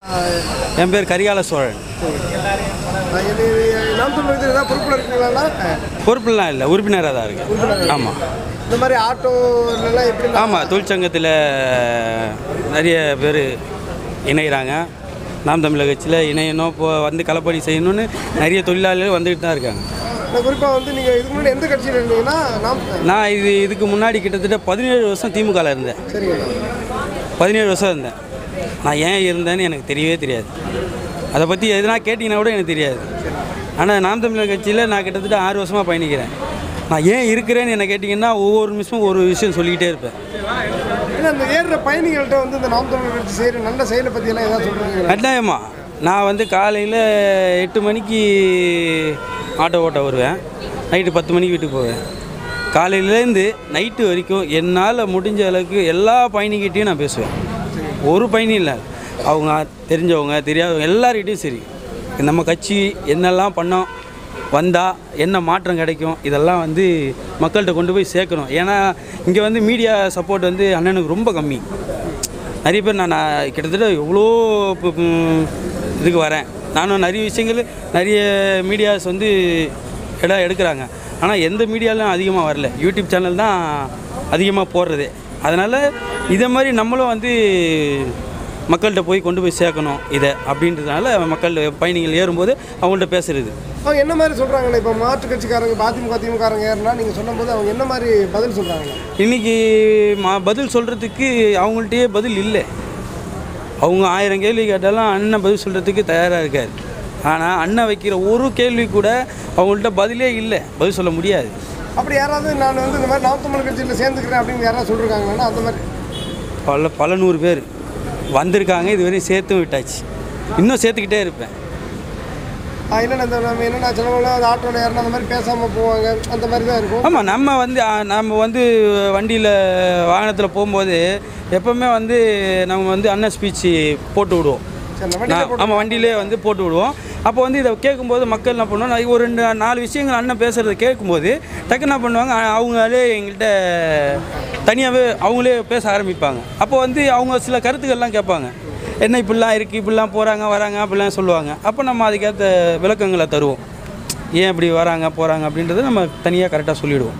என் பேர் கரிகால சோழன் நாம் தமிழ் கட்சியில் ஏதாவது பொறுப்பில் இருக்கீங்களா பொறுப்புலாம் இல்லை உறுப்பினராக தான் இருக்கு ஆமாம் இந்த மாதிரி ஆட்டோலாம் எப்படி ஆமாம் தொழிற்சங்கத்தில் நிறைய பேர் இணைகிறாங்க நாம் தமிழர் கட்சியில் இணையணும் இப்போ வந்து களப்பணி செய்யணும்னு நிறைய தொழிலாளர்கள் வந்துக்கிட்டு தான் இருக்காங்க குறிப்பாக வந்து நீங்கள் இதுக்கு முன்னாடி எந்த கட்சியில் இருந்தீங்கன்னா நாம் நான் இது இதுக்கு முன்னாடி கிட்டத்தட்ட பதினேழு வருஷம் திமுகவில் இருந்தேன் சரிங்கண்ணா பதினேழு வருஷம் இருந்தேன் நான் ஏன் இருந்தேன்னு எனக்கு தெரியவே தெரியாது அதை பற்றி எதுனா கேட்டிங்கன்னா கூட எனக்கு தெரியாது ஆனால் நாம் தமிழர் கட்சியில் நான் கிட்டத்தட்ட ஆறு வருஷமாக பயணிக்கிறேன் நான் ஏன் இருக்கிறேன்னு என்ன கேட்டிங்கன்னா ஒவ்வொரு நிமிஷமும் ஒரு விஷயம் சொல்லிக்கிட்டே இருப்பேன் ஏன்னா இந்த ஏறுற பயணிகள்கிட்ட வந்து இந்த நாம் தமிழ் கட்சி செய்கிற நல்ல செயலை பற்றியெல்லாம் ஏதாவது சொல்கிறீங்களா கட்டாயமா நான் வந்து காலையில் எட்டு மணிக்கு ஆட்டோ ஓட்ட வருவேன் நைட்டு பத்து மணிக்கு வீட்டுக்கு போவேன் காலையிலேருந்து நைட்டு வரைக்கும் என்னால் முடிஞ்ச அளவுக்கு எல்லா பயணிகிட்டையும் நான் பேசுவேன் ஒரு பயணி இல்லை அவங்க தெரிஞ்சவங்க தெரியாதவங்க எல்லார்கிட்டையும் சரி நம்ம கட்சி என்னெல்லாம் பண்ணோம் வந்தால் என்ன மாற்றம் கிடைக்கும் இதெல்லாம் வந்து மக்கள்கிட்ட கொண்டு போய் சேர்க்கணும் ஏன்னா இங்கே வந்து மீடியா சப்போர்ட் வந்து அண்ணனுக்கு ரொம்ப கம்மி நிறைய பேர் நான் நான் கிட்டத்தட்ட எவ்வளோ ப- ம், இதுக்கு வரேன் நானும் நிறைய விஷயங்கள் நிறைய மீடியாஸ் வந்து இடம் எடுக்கிறாங்க ஆனால் எந்த மீடியாலும் அதிகமாக வரல யூடியூப் சேனல் தான் அதிகமாக போடுறது அதனால் இதை மாதிரி நம்மளும் வந்து மக்கள்கிட்ட போய் கொண்டு போய் சேர்க்கணும் இதை அப்படின்றதுனால மக்கள் பயணிகள் ஏறும்போது அவங்கள்ட்ட பேசுகிறது அவங்க என்ன மாதிரி சொல்கிறாங்கண்ணா இப்போ மாற்று கட்சிக்காரங்க அதிமுக திமுககாரங்க ஏறுனா நீங்கள் சொல்லும்போது அவங்க என்ன மாதிரி பதில் சொல்கிறாங்கண்ணா இன்றைக்கி மா பதில் சொல்கிறதுக்கு அவங்கள்ட்டயே பதில் இல்லை அவங்க ஆயிரம் கேள்வி கேட்டாலும் அண்ணன் பதில் சொல்கிறதுக்கு தயாராக இருக்கார் ஆனால் அண்ணன் வைக்கிற ஒரு கேள்வி கூட அவங்கள்ட்ட பதிலே இல்லை பதில் சொல்ல முடியாது அப்படி யாராவது நான் வந்து இந்த மாதிரி நாம் தமிழ் கட்சியில் சேர்ந்துக்கிறேன் அப்படின்னு யாராவது சொல்லிருக்காங்களாண்ணா அந்த மாதிரி பல பல நூறு பேர் வந்திருக்காங்க இதுவரையும் சேர்த்தும் விட்டாச்சு இன்னும் சேர்த்துக்கிட்டே இருப்பேன் ஆ, இல்லைண்ணா இந்த நம்ம என்னென்ன சிலவங்களாம் அந்த ஆட்டோவில் ஏறினா அந்த மாதிரி பேசாமல் போவாங்க அந்த மாதிரி தான் இருக்கும் ஆமாம் நம்ம வந்து ஆ, நம்ம வந்து வண்டியில் வாகனத்தில் போகும்போது எப்போவுமே வந்து நம்ம வந்து அண்ணன் ஸ்பீச் போட்டு விடுவோம் சரி நம்ம வண்டியில் நான் ஆமாம் வண்டியிலே வந்து போட்டு விடுவோம் அப்போ வந்து இதை கேட்கும்போது மக்கள் என்ன பண்ணுவோம் நான் ஒரு ரெண்டு நாலு விஷயங்கள் அண்ணன் பேசுகிறத கேட்கும்போது டக்கு என்ன பண்ணுவாங்க அ- அவங்களே எங்கள்கிட்ட தனியாகவே அவங்களே பேச ஆரம்பிப்பாங்க அப்போ வந்து அவங்க சில கருத்துக்கள்லாம் கேட்பாங்க என்ன இப்படிலாம் இருக்குது இப்படிலாம் போகிறாங்க வராங்க அப்படிலாம் சொல்லுவாங்க அப்போ நம்ம அதுக்கேற்ற விளக்கங்களை தருவோம் ஏன் இப்படி வராங்க போகிறாங்க அப்படின்றத நம்ம தனியாக கரெக்டாக சொல்லிவிடுவோம்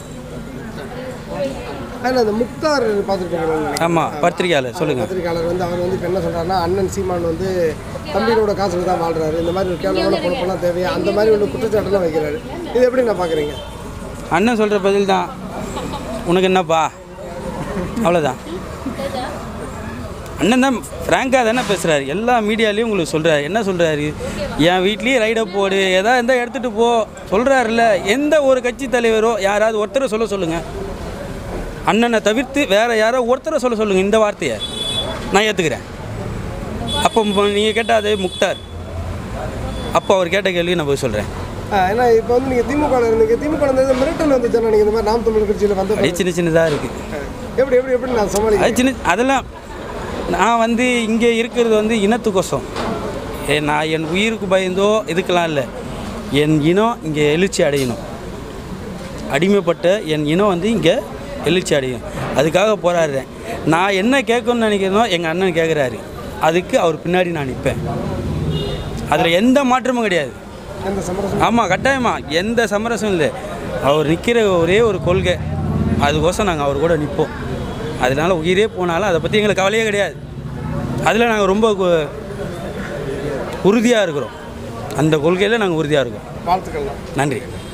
அதில் அந்த முக்தார் பார்த்துருக்கீங்களா ஆமாம் பத்திரிக்கையாளர் சொல்லுங்கள் பத்திரிகையாளர் வந்து அவர் வந்து இப்போ என்ன சொல்றாருன்னா அண்ணன் சீமான் வந்து தம்பியோட காசுல தான் வாழ்றாரு இந்த மாதிரி ஒரு கேவலமான பொழப்பெல்லாம் தேவையா அந்த மாதிரி ஒரு குற்றச்சாட்டெல்லாம் வைக்கிறாரு இது எப்படி நான் பார்க்குறீங்க அண்ணன் சொல்கிற பதில் தான் உனக்கு என்னப்பா அவ்வளோதான் அண்ணன் தான் ஃப்ராங்காக தானே பேசுகிறாரு எல்லா மீடியாலையும் உங்களுக்கு சொல்கிறாரு என்ன சொல்கிறாரு என் வீட்லேயே ரைடை போடு எதாவது இருந்தால் எடுத்துகிட்டு போ சொல்கிறாருல்ல எந்த ஒரு கட்சி தலைவரோ யாராவது ஒருத்தரை சொல்ல சொல்லுங்கள் அண்ணனை தவிர்த்து வேறு யாரோ ஒருத்தரை சொல்ல சொல்லுங்கள் இந்த வார்த்தையை நான் ஏற்றுக்கிறேன் அப்போ நீங்கள் கேட்டால் அது முக்தார் அப்போ அவர் கேட்ட கேள்வி நான் போய் சொல்கிறேன் ஆ, ஏன்னா இப்போ வந்து நீங்கள் திமுக இருந்தீங்க திமுக இருந்தது மிரட்டல் வந்துச்சுன்னா நீங்கள் இந்த மாதிரி நாம் தமிழ் கட்சியில் வந்து அப்படியே சின்ன சின்னதாக இருக்குது எப்படி எப்படி எப்படி நான் சமாளிக்கிறேன் அது சின்ன அதெல்லாம் நான் வந்து இங்கே இருக்கிறது வந்து இனத்துக்கோசம் ஏ நான் என் உயிருக்கு பயந்தோ இதுக்கெல்லாம் இல்லை என் இனம் இங்கே எழுச்சி அடையணும் அடிமைப்பட்ட என் இனம் வந்து இங்கே எழுச்சி அடையும் அதுக்காக போராடுறேன் நான் என்ன கேட்கணும்னு நினைக்கிறனோ எங்கள் அண்ணன் கேட்குறாரு அதுக்கு அவர் பின்னாடி நான் நிற்பேன் அதில் எந்த மாற்றமும் கிடையாது எந்த சமரசம் ஆமாம் கட்டாயமா எந்த சமரசம் இல்லை அவர் நிற்கிற ஒரே ஒரு கொள்கை அதுக்கோசம் நாங்கள் அவர் கூட நிற்போம் அதனால உயிரே போனாலும் அதை பற்றி எங்களுக்கு கவலையே கிடையாது அதில் நாங்கள் ரொம்ப உறுதியாக இருக்கிறோம் அந்த கொள்கையில் நாங்கள் உறுதியாக இருக்கோம் வாழ்த்துக்கள்லாம் நன்றி